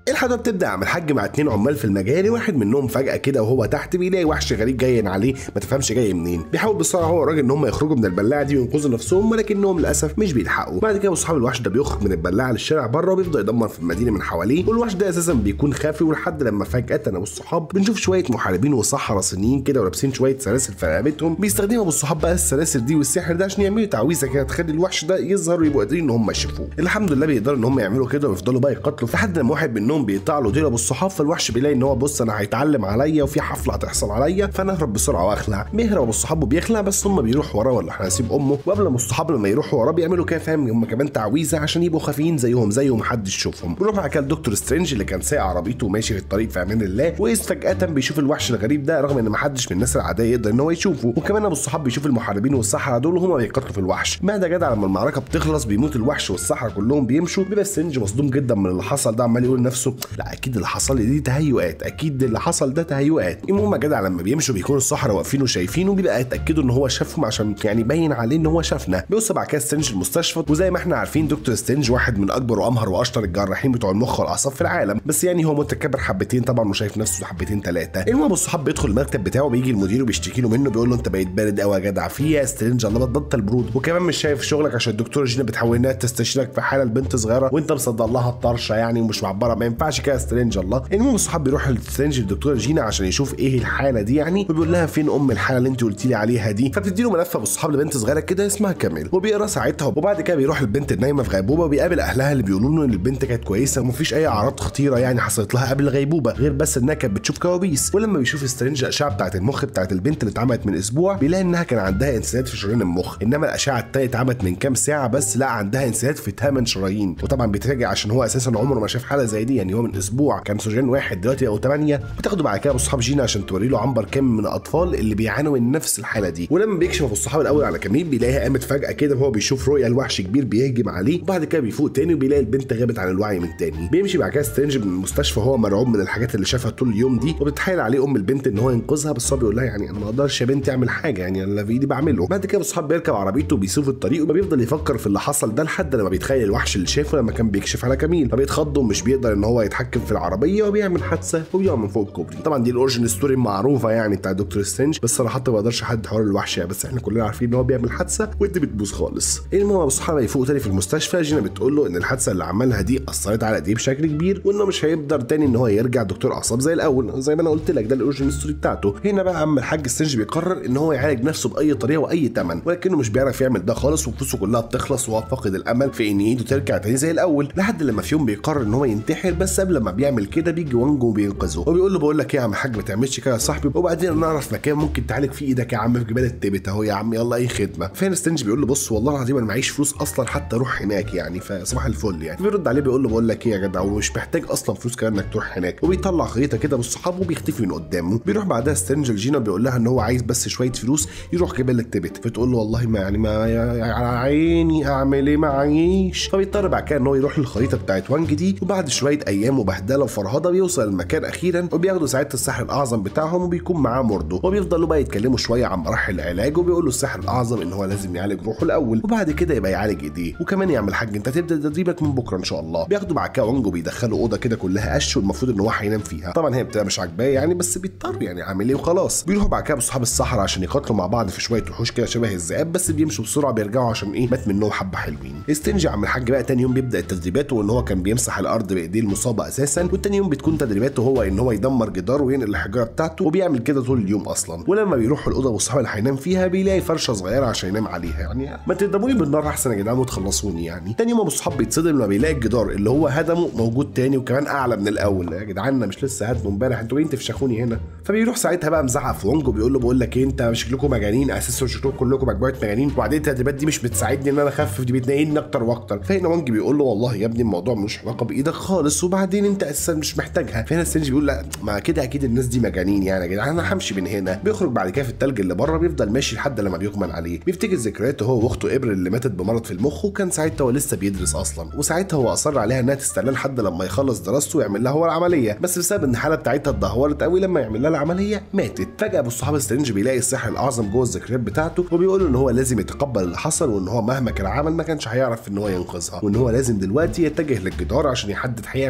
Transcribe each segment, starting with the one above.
الحلقه بتبدا عم الحاج مع اتنين عمال في المجاري واحد منهم فجاه كده وهو تحت بيلاقي وحش غريب جاي عليه ما تفهمش جاي منين بيحاول بسرعه هو الراجل ان هم يخرجوا من البلاعه دي وينقذوا نفسهم ولكنهم للاسف مش بيلحقوا بعد كده اصحاب الوحش ده بيخرج من البلاعه للشارع بره وبيفضل يدمر في المدينه من حواليه والوحش ده اساسا بيكون خافي ولحد لما فجاه انا والصحاب بنشوف شويه محاربين وصحراء صينيين كده ولابسين شويه سلاسل في رقبتهم بيستخدموا ابو الصحاب بقى السلاسل دي والسحر ده عشان يعملوا تعويذه كده تخلي الوحش ده يظهر ويبقوا قادرين ان هم يشوفوه الحمد لله بيقدروا ان هم يعملوا كده ويفضلوا بقى يقاتلوا لحد لما واحد منهم بيقطع له ديل ابو الصحاب فالوحش بيلاقي ان هو بص انا هيتعلم عليا وفي حفله هتحصل عليا فانا اهرب بسرعه واخلع بيهرب ابو الصحاب وبيخلع بس هم بيروحوا وراه ولا احنا هنسيب امه وقبل ما الصحاب لما يروحوا وراه بيعملوا كده فاهم هم كمان تعويذه عشان يبقوا خافيين زيهم زي ومحدش يشوفهم بيروح بعد كده الدكتور سترينج اللي كان سايق عربيته وماشي في الطريق في امان الله واذ فجاه بيشوف الوحش الغريب ده رغم ان محدش من الناس العاديه يقدر ان هو يشوفه وكمان ابو الصحاب بيشوف المحاربين والسحرة دول وهما بيقاتلوا في الوحش ما ده جدع لما المعركه بتخلص بيموت الوحش والسحرة كلهم بيمشوا بيبقى سترينج مصدوم جدا من اللي حصل ده عمال يقول لنفسه لا اكيد اللي حصل لي دي تهيؤات اكيد اللي حصل ده تهيؤات المهم يا جدع لما بيمشوا بيكونوا السحرة واقفين وشايفينه بيبقى يتاكدوا ان هو شافهم عشان يعني باين عليه ان هو شافنا بيوصل بعد كده سترينج المستشفى وزي ما احنا عارفين دكتور سترينج واحد من اكبر وامهر واشطر الجراحين بتوع المخ والاعصاب في العالم بس يعني هو متكبر حبتين طبعا وشايف نفسه حبتين ثلاثه المهم ابو الصحاب بيدخل المكتب بتاعه بيجي المدير وبيشتكي له منه بيقول له انت بقيت بارد قوي يا جدع في إيه يا سترينج الله بتبطل برود وكمان مش شايف شغلك عشان الدكتوره جينا بتحاول انها تستشيرك في حاله البنت صغيره وانت مصدق لها الطرشه يعني ومش معبره ما ينفعش كده يا سترينج الله المهم الصحاب بيروح لسترينج للدكتوره جينا عشان يشوف ايه الحاله دي يعني وبيقول لها فين ام الحاله اللي انت قلتي لي عليها دي فبتدي له ملف ابو الصحاب لبنت صغيره كده اسمها كاميل وبيقرا ساعتها وبعد كده بيروح البنت النايمه في غيبوبه وبيقابل اهلها اللي بيقولوا له ان البنت كانت كويسه ومفيش اي اعراض خطيره يعني حصلت لها قبل الغيبوبه غير بس انها كانت بتشوف كوابيس ولما بيشوف سترينج الاشعه بتاعت المخ بتاعت البنت اللي اتعملت من اسبوع بيلاقي انها كان عندها انسداد في شرايين المخ انما الاشعه التانية اتعملت من كام ساعه بس لا عندها انسداد في 8 شرايين وطبعا بيتراجع عشان هو اساسا عمره ما شاف حاله زي دي يعني هو من اسبوع كان شريان واحد دلوقتي او 8 بتاخده بعد كده اصحاب جينا عشان توري له عنبر كام من الاطفال اللي بيعانوا من نفس الحاله دي ولما بيكشف ابو الصحاب الاول على كمين بيلاقيها قامت فجاه كده وهو بيشوف رؤيا الوحش كبير بيهجم عليه وبعد كده بيفوق تاني وبيلاقي البنت غابت عن الوعي من تاني بيمشي بعد كده سترينج من المستشفى وهو مرعوب من الحاجات اللي شافها طول اليوم دي وبتحايل عليه ام البنت ان هو ينقذها بس هو بيقول لها يعني انا ما اقدرش يا بنتي اعمل حاجه يعني انا اللي في ايدي بعمله بعد كده الصحاب بيركب عربيته وبيسوق الطريق وبيفضل يفكر في اللي حصل ده لحد لما بيتخيل الوحش اللي شافه لما كان بيكشف على كميل فبيتخض ومش بيقدر ان هو يتحكم في العربيه وبيعمل حادثه وبيقع من فوق الكوبري طبعا دي الاوريجن ستوري المعروفه يعني بتاع دكتور سترينج بس صراحه ما بقدرش احدد حوار الوحش يعني بس احنا كلنا عارفين ان هو بيعمل حادثه ودي بتبوظ خالص المهم ابو الصحابه يفوق تاني في المستشفى جينا بتقول له ان الحادثه اللي عملها دي اثرت على ايديه بشكل كبير وانه مش هيقدر تاني ان هو يرجع دكتور اعصاب زي الاول زي ما انا قلت لك ده الاوريجن ستوري بتاعته هنا بقى عم الحاج سترينج بيقرر ان هو يعالج نفسه باي طريقه واي ثمن ولكنه مش بيعرف يعمل ده خالص وفلوسه كلها بتخلص وهو فاقد الامل في ان ايده ترجع تاني زي الاول لحد لما في يوم بيقرر ان هو ينتحر بس قبل ما بيعمل كده بيجي وانجو وبينقذه وبيقول له بقول لك ايه يا عم الحاج ما تعملش كده يا صاحبي وبعدين نعرف مكان ممكن تعالج فيه ايدك يا عم في جبال التبت اهو يا عم يلا اي خدمه فين سترينج بيقول له بص والله العظيم انا معيش فلوس اصلا حتى اروح هناك يعني فصباح الفل يعني بيرد عليه بيقول له بقول لك ايه يا جدع ومش محتاج اصلا فلوس كمان انك تروح هناك وبيطلع خريطه كده بالصحاب وبيختفي من قدامه بيروح بعدها سترينج لجينا بيقول لها ان هو عايز بس شويه فلوس يروح جبال التبت فتقول له والله ما يعني ما على عيني اعمل ايه معيش فبيضطر بعد كده ان هو يروح للخريطه بتاعت وانج دي وبعد شويه ايام وبهدله وفرهده بيوصل المكان اخيرا وبياخدوا ساعتها الساحر الاعظم بتاعهم وبيكون معاه مرده وبيفضلوا بقى يتكلموا شويه عن مراحل العلاج وبيقول له الساحر الاعظم ان هو لازم يعالج روحه الاول وبعد كده يبقى يعالج ايديه وكمان يعمل حاج انت تبدا تدريبك من بكره ان شاء الله بياخدوا بعد كده وانج وبيدخلوا اوضه كده كلها قش والمفروض ان هو هينام فيها طبعا هي بتبقى مش عاجباه يعني بس بيضطر يعني عامل ايه وخلاص بيروحوا بعد كده باصحاب الصحراء عشان يقاتلوا مع بعض في شويه وحوش كده شبه الذئاب بس بيمشوا بسرعه بيرجعوا عشان ايه مات منهم حبه حلوين استنجي عم الحاج بقى تاني يوم بيبدا التدريبات وان هو كان بيمسح الارض بايديه المصابه اساسا والتاني يوم بتكون تدريباته هو ان هو يدمر جدار وينقل الحجاره بتاعته وبيعمل كده طول اليوم اصلا ولما بيروحوا الاوضه والصحاب اللي هينام فيها بيلاقي فرشه صغيره عشان ينام عليها يعني ما تضربوني بالنار احسن يا جدعان وتخلصوني يعني تاني يوم ابو الصحاب بيتصدم لما بيلاقي الجدار اللي هو هدمه موجود تاني وكمان اعلى من الاول يا جدعان انا مش لسه هدمه امبارح انتوا جايين تفشخوني هنا فبيروح ساعتها بقى مزعق في وونج وبيقول له بقول لك ايه انت شكلكم مجانين اساسا شكلكم كلكم مجموعه مجانين وبعدين التدريبات دي مش بتساعدني ان انا اخفف دي بتنقلني اكتر واكتر فهنا وانج بيقول له والله يا ابني الموضوع ملوش علاقه بايدك خالص وبعدين انت اساسا مش محتاجها فهنا سترينج بيقول لا ما كده اكيد الناس دي مجانين يعني يا جدعان انا همشي من هنا بيخرج بعد كده في التلج اللي بره بيفضل ماشي لحد لما بيغمى عليه بيفتكر ذكرياته هو واخته ابر اللي ماتت بمرض في المخ وكان ساعتها هو لسه بيدرس اصلا وساعتها هو اصر عليها انها تستناه لحد لما يخلص دراسته ويعمل لها هو العمليه بس بسبب ان الحاله بتاعتها اتدهورت قوي لما يعمل لها العمليه ماتت فجاه ابو الصحاب سترينج بيلاقي السحر الاعظم جوه الذكريات بتاعته وبيقول له ان هو لازم يتقبل اللي حصل وان هو مهما كان عمل ما كانش هيعرف ان هو ينقذها وان هو لازم دلوقتي يتجه للجدار عشان يحدد هيعمل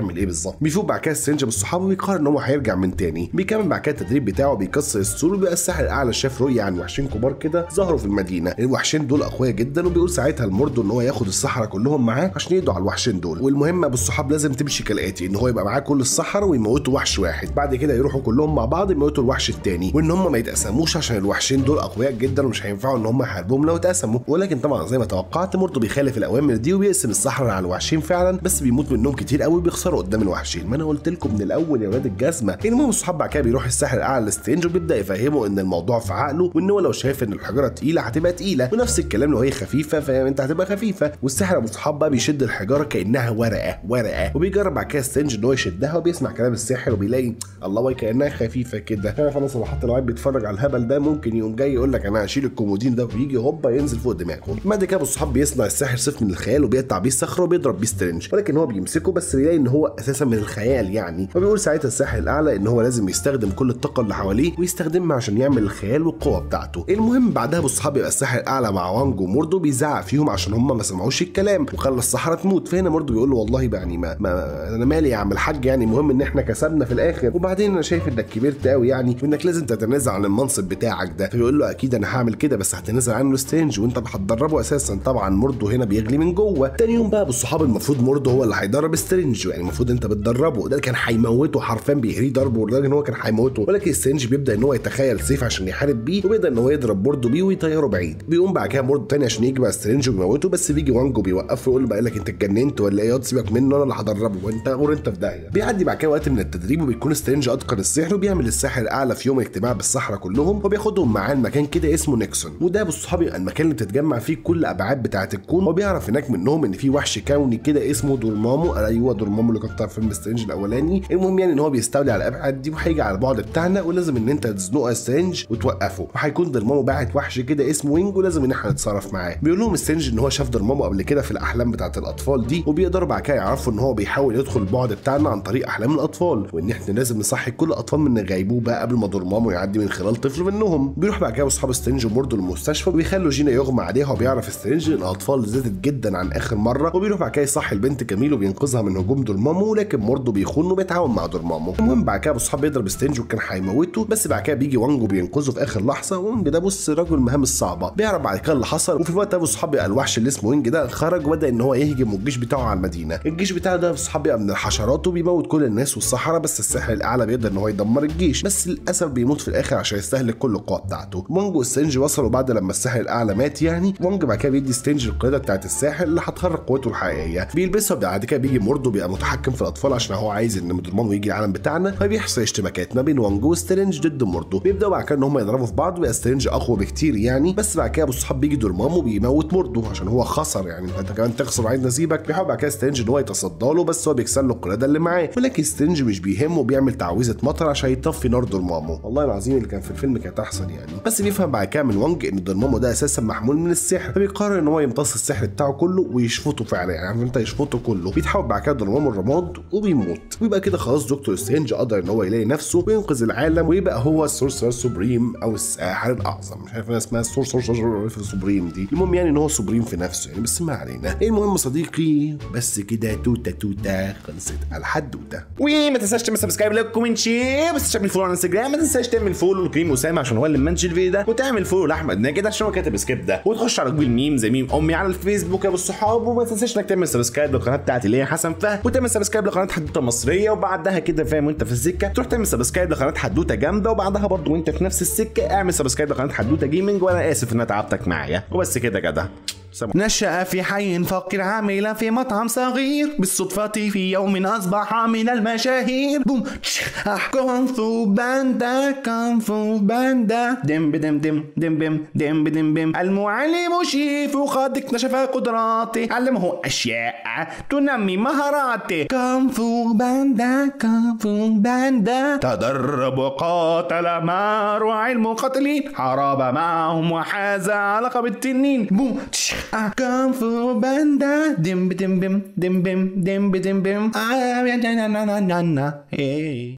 هيعمل ايه بالظبط بيفوق بعد كده سترينج بالصحاب وبيقرر ان هو هيرجع من تاني بيكمل بعد كده التدريب بتاعه بيكسر السور وبيبقى الساحر الاعلى شاف رؤيه عن وحشين كبار كده ظهروا في المدينه الوحشين دول اقوياء جدا وبيقول ساعتها لموردو ان هو ياخد الصحراء كلهم معاه عشان يقضوا على الوحشين دول والمهمه بالصحاب لازم تمشي كالاتي ان هو يبقى معاه كل الصحراء ويموتوا وحش واحد بعد كده يروحوا كلهم مع بعض يموتوا الوحش التاني وان هم ما يتقسموش عشان الوحشين دول اقوياء جدا ومش هينفعوا ان هم يحاربوهم لو اتقسموا ولكن طبعا زي ما توقعت موردو بيخالف الاوامر دي وبيقسم الصحراء على الوحشين فعلا بس بيموت منهم كتير قوي بيخسروا قدام الوحشين ما انا قلت لكم من الاول يا ولاد الجزمه المهم الصحاب بعد كده بيروح الساحر الاعلى لسترينج وبيبدا يفهمه ان الموضوع في عقله وان هو لو شايف ان الحجره تقيله هتبقى تقيله ونفس الكلام لو هي خفيفه فاهم انت هتبقى خفيفه والساحر ابو صحاب بقى بيشد الحجاره كانها ورقه ورقه وبيجرب بعد كده سترينج ان هو يشدها وبيسمع كلام الساحر وبيلاقي الله واي كانها خفيفه كده عارف انا صراحه لو قاعد بيتفرج على الهبل ده ممكن يقوم جاي يقول لك انا هشيل الكومودين ده ويجي هوبا ينزل فوق دماغه بعد كده ابو الصحاب بيصنع الساحر سيف من الخيال وبيقطع بيه الصخره وبيضرب بيه سترينج ولكن هو بيمسكه بس بيلاقي ان هو اساسا من الخيال يعني فبيقول ساعتها الساحر الاعلى ان هو لازم يستخدم كل الطاقه اللي حواليه ويستخدمها عشان يعمل الخيال والقوه بتاعته المهم بعدها ابو الصحاب يبقى الساحر الاعلى مع وانج وموردو بيزعق فيهم عشان هم ما سمعوش الكلام وخلى الصحراء تموت فهنا موردو بيقول له والله بقى يعني ما, ما انا مالي يا عم الحاج يعني المهم ان احنا كسبنا في الاخر وبعدين انا شايف انك كبرت قوي يعني وانك لازم تتنازل عن المنصب بتاعك ده فبيقول له اكيد انا هعمل كده بس هتنازل عنه سترينج وانت هتدربه اساسا طبعا موردو هنا بيغلي من جوه تاني يوم بقى بالصحاب المفروض موردو هو اللي هيدرب سترينج يعني المفروض انت بتدربه ده كان هيموته حرفيا بيهريه ضربه لدرجه ان هو كان هيموته ولكن سترينج بيبدا ان هو يتخيل سيف عشان يحارب بيه وبيبدا ان هو يضرب موردو بيه ويطيره بعيد بيقوم بعد كده موردو تاني عشان يجي بقى سترينج ويموته بس بيجي وانجو بيوقفه ويقول له بقى لك انت اتجننت ولا ايه ياض سيبك منه انا اللي هدربه وانت غور انت في داهيه بيعدي بعد كده وقت من التدريب وبيكون سترينج اتقن السحر وبيعمل الساحر الاعلى في يوم اجتماع بالصحراء كلهم وبياخدهم معاه المكان كده اسمه نيكسون وده بالصحاب يبقى المكان اللي بتتجمع فيه كل الابعاد بتاعه الكون وبيعرف هناك منهم ان في وحش كوني كده اسمه دورمامو ايوه دورمامو اللي كان في فيلم سترينج الاولاني المهم يعني ان هو بيستولي على الابعاد دي وهيجي على البعد بتاعنا ولازم ان انت تزنقه سترينج وتوقفه وهيكون دورمامو باعت وحش كده اسمه وينج ولازم ان احنا نتصرف معاه بيقول لهم سترينج ان هو شاف دورمامو قبل كده في الاحلام بتاعه الاطفال دي وبيقدروا بعد كده يعرفوا ان هو بيحاول يدخل البعد بتاعنا عن طريق احلام الاطفال وان احنا لازم نصحي كل الاطفال من غيبوبه قبل ما دورمامو يعدي من خلال طفل منهم بيروح بعد كده اصحاب سترينج وموردو المستشفى وبيخلوا جينا يغمى عليها وبيعرف سترينج ان الاطفال زادت جدا عن اخر مره وبيروح بعد كده يصحي البنت كميل وبينقذها من هجوم دورمامو لكن موردو بيخون وبيتعاون مع دورمامو المهم بعد كده اصحاب بيضرب سترينج وكان هيموته بس بعد كده بيجي وانجو بينقذه في اخر لحظه وانج ده بص رجل المهام الصعبه بيعرف بعد كده اللي حصل وفي الوقت ده اصحاب الوحش اللي اسمه وينج ده خرج وبدا ان هو يهجم والجيش بتاعه على المدينه الجيش بتاعه ده اصحاب بيبقى من الحشرات وبيموت كل الناس والصحراء بس الساحر الاعلى بيقدر ان هو يدمر الجيش بس للاسف بيموت في الاخر عشان يستهلك كل القوه بتاعته وانجو وسترينج وصلوا بعد لما الساحر الاعلى مات يعني وانج بعد كده بيدي سترينج القياده بتاعت الساحر اللي هتخرج قوته الحقيقيه بيلبسها بعد كده بيجي موردو بيبقى متحكم في الاطفال عشان هو عايز ان مدرمانو يجي العالم بتاعنا فبيحصل اشتباكات ما بين وانجو وسترينج ضد موردو بيبداوا بعد كده ان هم يضربوا في بعض ويبقى سترينج اقوى بكتير يعني بس بعد كده ابو الصحاب بيجي دورمامو بيموت موردو عشان هو خسر يعني انت كمان تخسر عايز نسيبك بيحاول بعد كده سترينج ان هو يتصدى له بس هو بيكسر له القلاده اللي معاه ولكن سترينج مش بيهمه بيعمل تعويذه مطر عشان يطفي نار دورمامو والله العظيم اللي كان في الفيلم كانت احسن يعني بس بيفهم بعد كده من وانج ان دورمامو ده اساسا محمول من السحر فبيقرر ان هو يمتص السحر بتاعه كله ويشفطه فعلا يعني عارف انت يشفطه كله بيتحول بعد كده دورمامو الرماد وبيموت ويبقى كده خلاص دكتور سترينج قدر ان هو يلاقي نفسه وينقذ العالم ويبقى هو السورسر سوبريم او الساحر الاعظم مش عارف انا اسمها السورسر سوبريم دي المهم يعني ان هو سوبريم في نفسه يعني بس ما علينا المهم صديقي بس كده توتا توتا خلصت الحدوته وما تنساش تعمل سبسكرايب لايك كومنت شير ما تنساش تعمل فولو على انستجرام ما تنساش تعمل فولو لكريم اسامه عشان هو اللي منشن الفيديو ده وتعمل فولو لاحمد ناجد عشان هو كاتب سكيب ده وتخش على جوجل ميم زي ميم امي على الفيسبوك يا ابو الصحاب وما تنساش انك تعمل سبسكرايب للقناه بتاعتي اللي هي حسن فهد وتعمل سبسكرايب لقناه حدوته مصريه وبعدها كده فاهم وانت في السكه تروح تعمل سبسكرايب لقناه حدوته جامده وبعدها برضه وانت في نفس السكه اعمل سبسكرايب لقناه حدوته جيمنج وانا اسف ان انا تعبتك معايا وبس كده كده سلام. نشأ في حي فقير عاملا في مطعم صغير بالصدفة في يوم أصبح من المشاهير بوم تش، آه، كونغ فو باندا كونغ فو باندا دم بدم دم دم بم دم بدم بم المعلم شيف قد اكتشف قدراته علمه أشياء تنمي مهاراته كونغ فو باندا كونغ فو باندا تدرب وقاتل مع روع المقاتلين حارب معهم وحاز على لقب التنين بوم تش، آه، كونغ فو باندا دم بدم بم دم بم دم بدم بم آه، يا- يا- يا- يا- يا- يا- يا- إيه.